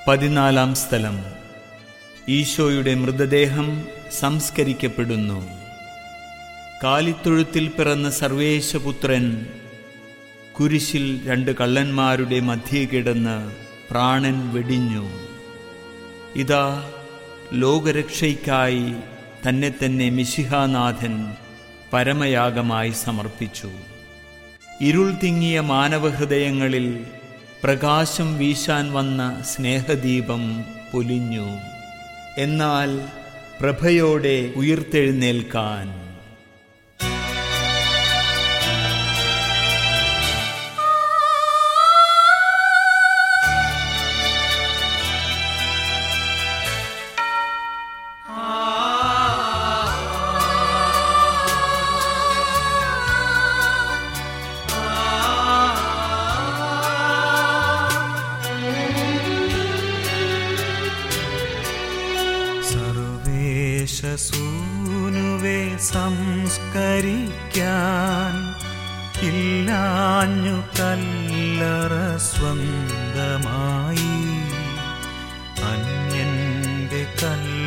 പതിനാലാം സ്ഥലം ഈശോയുടെ മൃതദേഹം സംസ്കരിക്കപ്പെടുന്നു കാലിത്തൊഴുത്തിൽ പിറന്ന സർവേശപുത്രൻ കുരിശിൽ രണ്ട് കള്ളന്മാരുടെ മധ്യേ കിടന്ന് പ്രാണൻ വെടിഞ്ഞു ഇതാ ലോകരക്ഷയ്ക്കായി തന്നെ തന്നെ മിശിഹാനാഥൻ പരമയാഗമായി സമർപ്പിച്ചു ഇരുൾ തിങ്ങിയ മാനവഹൃദയങ്ങളിൽ പ്രകാശം വീശാൻ വന്ന സ്നേഹദീപം പൊലിഞ്ഞു എന്നാൽ പ്രഭയോടെ ഉയിർത്തെഴുന്നേൽക്കാൻ സർവേശസൂനുവെ സംസ്കരിക്കാൻ ഇല്ലാഞ്ഞു കല്ലറ സ്വന്തമായി അന്യന്റെ കല്ലറ